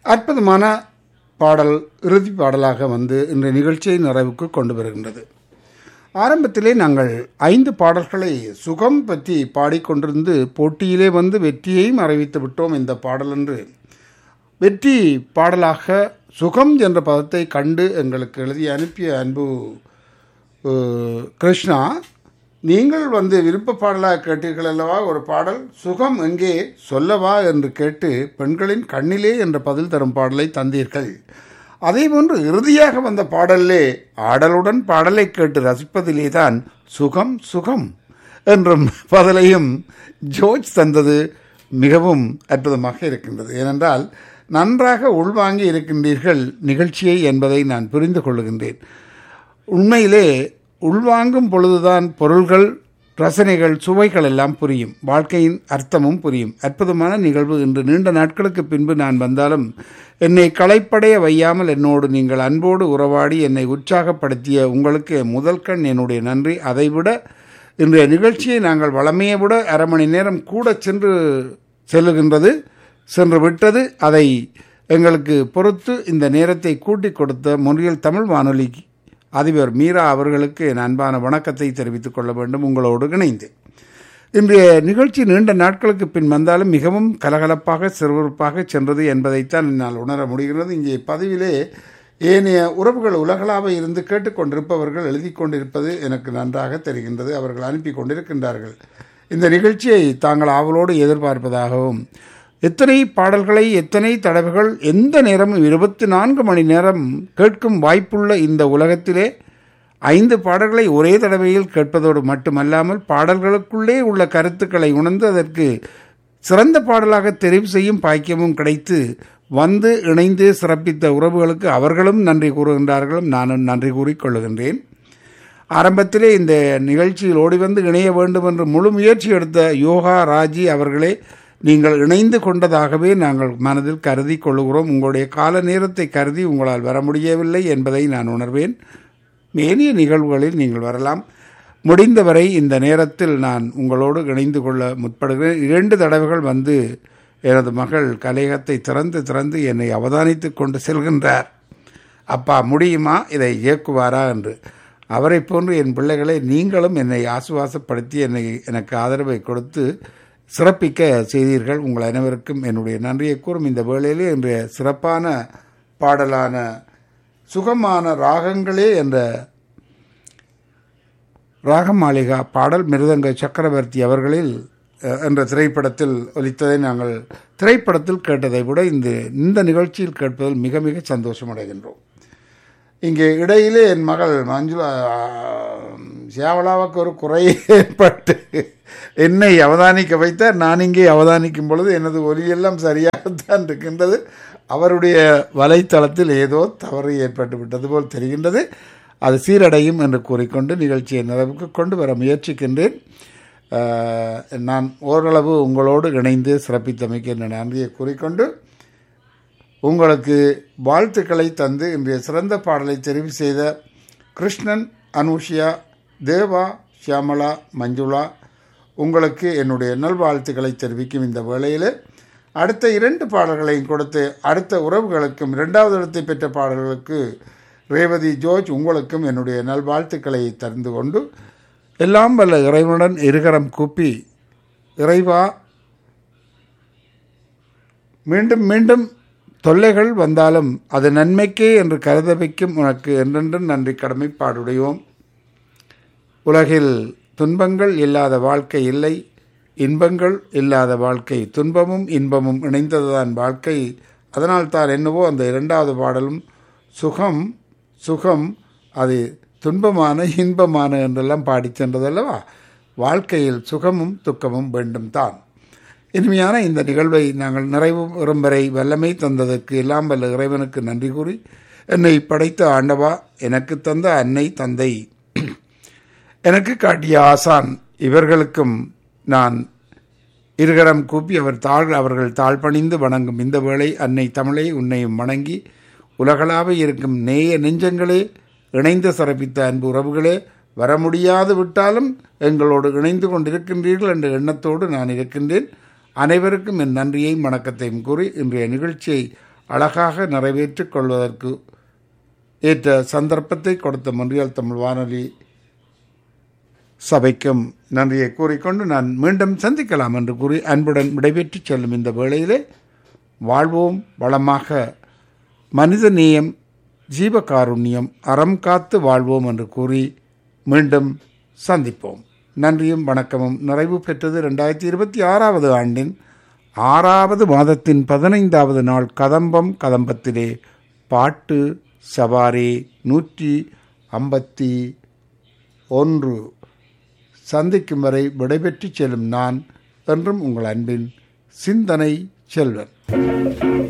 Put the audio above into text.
அற்புதமான பாடல் இறுதி பாடலாக வந்து இன்றைய நிகழ்ச்சியை நிறைவுக்கு கொண்டு வருகின்றது ஆரம்பத்திலே நாங்கள் ஐந்து பாடல்களை சுகம் பற்றி பாடிக்கொண்டிருந்து போட்டியிலே வந்து வெற்றியையும் அறிவித்து விட்டோம் இந்த பாடல் என்று வெற்றி பாடலாக சுகம் என்ற பதத்தை கண்டு எங்களுக்கு எழுதி அனுப்பிய அன்பு அஹ், கிருஷ்ணா நீங்கள் வந்து விருப்ப பாடலாக கேட்டீர்கள் அல்லவா ஒரு பாடல் சுகம் எங்கே சொல்லவா என்று கேட்டு பெண்களின் கண்ணிலே என்ற பதில் தரும் பாடலை தந்தீர்கள் அதேபோன்று இறுதியாக வந்த பாடலிலே ஆடலுடன் பாடலை கேட்டு ரசிப்பதிலே தான் சுகம் சுகம் என்றும் பதிலையும் ஜோர்ஜ் தந்தது மிகவும் அற்புதமாக இருக்கின்றது ஏனென்றால் நன்றாக உள்வாங்கி இருக்கின்றீர்கள் நிகழ்ச்சியை என்பதை நான் புரிந்து கொள்ளுகின்றேன் உண்மையிலே உள்வாங்கும் பொழுதுதான் பொருள்கள் ரசனைகள் சுவைகள் எல்லாம் புரியும் வாழ்க்கையின் அர்த்தமும் புரியும் அற்புதமான நிகழ்வு இன்று நீண்ட நாட்களுக்கு பின்பு நான் வந்தாலும் என்னை களைப்படைய வையாமல் என்னோடு நீங்கள் அன்போடு உறவாடி என்னை உற்சாகப்படுத்திய உங்களுக்கு முதல் கண் என்னுடைய நன்றி அதைவிட இன்றைய நிகழ்ச்சியை நாங்கள் வளமையை விட அரை மணி நேரம் கூட சென்று செல்லுகின்றது சென்று விட்டது அதை எங்களுக்கு பொறுத்து இந்த நேரத்தை கூட்டிக் கொடுத்த முறையில் தமிழ் வானொலி அதிபர் மீரா அவர்களுக்கு என் அன்பான வணக்கத்தை தெரிவித்துக் கொள்ள வேண்டும் உங்களோடு இணைந்து இன்றைய நிகழ்ச்சி நீண்ட நாட்களுக்கு பின் வந்தாலும் மிகவும் கலகலப்பாக சிறுவிறுப்பாக சென்றது என்பதைத்தான் என்னால் உணர முடிகிறது இங்கே பதிவிலே ஏனைய உறவுகள் உலகளாவ இருந்து கேட்டுக்கொண்டிருப்பவர்கள் எழுதி கொண்டிருப்பது எனக்கு நன்றாக தெரிகின்றது அவர்கள் அனுப்பி கொண்டிருக்கின்றார்கள் இந்த நிகழ்ச்சியை தாங்கள் ஆவலோடு எதிர்பார்ப்பதாகவும் எத்தனை பாடல்களை எத்தனை தடவைகள் எந்த நேரமும் இருபத்தி நான்கு மணி நேரம் கேட்கும் வாய்ப்புள்ள இந்த உலகத்திலே ஐந்து பாடல்களை ஒரே தடவையில் கேட்பதோடு மட்டுமல்லாமல் பாடல்களுக்குள்ளே உள்ள கருத்துக்களை உணர்ந்து அதற்கு சிறந்த பாடலாக தெரிவு செய்யும் பாக்கியமும் கிடைத்து வந்து இணைந்து சிறப்பித்த உறவுகளுக்கு அவர்களும் நன்றி கூறுகின்றார்களும் நானும் நன்றி கூறிக்கொள்ளுகின்றேன் ஆரம்பத்திலே இந்த நிகழ்ச்சியில் ஓடி வந்து இணைய வேண்டும் என்று முழு முயற்சி எடுத்த யோகா ராஜி அவர்களே நீங்கள் இணைந்து கொண்டதாகவே நாங்கள் மனதில் கருதி கொள்ளுகிறோம் உங்களுடைய கால நேரத்தை கருதி உங்களால் வர முடியவில்லை என்பதை நான் உணர்வேன் மேலிய நிகழ்வுகளில் நீங்கள் வரலாம் முடிந்தவரை இந்த நேரத்தில் நான் உங்களோடு இணைந்து கொள்ள முற்படுகிறேன் இரண்டு தடவைகள் வந்து எனது மகள் கலையகத்தை திறந்து திறந்து என்னை அவதானித்து கொண்டு செல்கின்றார் அப்பா முடியுமா இதை இயக்குவாரா என்று அவரை போன்று என் பிள்ளைகளை நீங்களும் என்னை ஆசுவாசப்படுத்தி என்னை எனக்கு ஆதரவை கொடுத்து சிறப்பிக்க செய்தீர்கள் உங்கள் அனைவருக்கும் என்னுடைய நன்றியை கூறும் இந்த வேளையிலே இன்றைய சிறப்பான பாடலான சுகமான ராகங்களே என்ற ராகமாளிகா பாடல் மிருதங்க சக்கரவர்த்தி அவர்களில் அஹ், என்ற திரைப்படத்தில் ஒலித்ததை நாங்கள் திரைப்படத்தில் கேட்டதை விட இந்த இந்த நிகழ்ச்சியில் கேட்பதில் மிக மிக சந்தோஷம் அடைகின்றோம் இங்கே இடையிலே என் மகள் மஞ்சுளா சியாவலாவுக்கு ஒரு குறை ஏற்பட்டு என்னை அவதானிக்க வைத்தார் நான் இங்கே அவதானிக்கும் பொழுது எனது ஒலியெல்லாம் சரியாகத்தான் இருக்கின்றது அவருடைய வலைத்தளத்தில் ஏதோ தவறு ஏற்பட்டு விட்டது போல் தெரிகின்றது அது சீரடையும் என்று கூறிக்கொண்டு நிகழ்ச்சியை நிறைவுக்கு கொண்டு வர முயற்சிக்கின்றேன் அஹ், நான் ஓரளவு உங்களோடு இணைந்து சிறப்பித்தமைக்கு என்ற நன்றியை கூறிக்கொண்டு உங்களுக்கு வாழ்த்துக்களை தந்து இன்றைய சிறந்த பாடலை தெரிவு செய்த கிருஷ்ணன் அனுஷியா தேவா ஷியாமலா மஞ்சுளா உங்களுக்கு என்னுடைய நல்வாழ்த்துக்களை தெரிவிக்கும் இந்த வேளையில் அடுத்த இரண்டு பாடல்களையும் கொடுத்து அடுத்த உறவுகளுக்கும் இரண்டாவது இடத்தை பெற்ற பாடல்களுக்கு ரேவதி ஜோர்ஜ் உங்களுக்கும் என்னுடைய நல்வாழ்த்துக்களை தந்து கொண்டு எல்லாம் வல்ல இறைவனுடன் இருகரம் கூப்பி இறைவா மீண்டும் மீண்டும் தொல்லைகள் வந்தாலும் அது நன்மைக்கே என்று கருத வைக்கும் உனக்கு என்றென்றும் நன்றி கடமைப்பாடுடையோம் உலகில் துன்பங்கள் இல்லாத வாழ்க்கை இல்லை இன்பங்கள் இல்லாத வாழ்க்கை துன்பமும் இன்பமும் இணைந்ததுதான் வாழ்க்கை அதனால் தான் என்னவோ அந்த இரண்டாவது பாடலும் சுகம் சுகம் அது துன்பமான இன்பமான என்றெல்லாம் பாடிச் சென்றதல்லவா வாழ்க்கையில் சுகமும் துக்கமும் வேண்டும் தான் இனிமையான இந்த நிகழ்வை நாங்கள் நிறைவு வரும் வரை வல்லமை தந்ததற்கு எல்லாம் வல்ல இறைவனுக்கு நன்றி கூறி என்னை படைத்த ஆண்டவா எனக்கு தந்த அன்னை தந்தை எனக்கு காட்டிய ஆசான் இவர்களுக்கும் நான் இருகரம் கூப்பி அவர் தாழ் அவர்கள் தாழ்பணிந்து வணங்கும் இந்த வேளை அன்னை தமிழை உன்னையும் வணங்கி உலகளாக இருக்கும் நேய நெஞ்சங்களே இணைந்து சிறப்பித்த அன்பு உறவுகளே வர முடியாது விட்டாலும் எங்களோடு இணைந்து கொண்டிருக்கின்றீர்கள் என்ற எண்ணத்தோடு நான் இருக்கின்றேன் அனைவருக்கும் என் நன்றியையும் வணக்கத்தையும் கூறி இன்றைய நிகழ்ச்சியை அழகாக நிறைவேற்றிக் கொள்வதற்கு ஏற்ற சந்தர்ப்பத்தை கொடுத்த மொன்றியல் தமிழ் வானொலி சபைக்கும் நன்றியை கூறிக்கொண்டு நான் மீண்டும் சந்திக்கலாம் என்று கூறி அன்புடன் விடைபெற்று செல்லும் இந்த வேளையிலே வாழ்வோம் வளமாக மனித நேயம் ஜீவகாருண்யம் அறம் காத்து வாழ்வோம் என்று கூறி மீண்டும் சந்திப்போம் நன்றியும் வணக்கமும் நிறைவு பெற்றது ரெண்டாயிரத்தி இருபத்தி ஆறாவது ஆண்டின் ஆறாவது மாதத்தின் பதினைந்தாவது நாள் கதம்பம் கதம்பத்திலே பாட்டு சவாரி நூற்றி ஐம்பத்தி ஒன்று சந்திக்கும் வரை விடைபெற்று செல்லும் நான் என்றும் உங்கள் அன்பின் சிந்தனை செல்வன்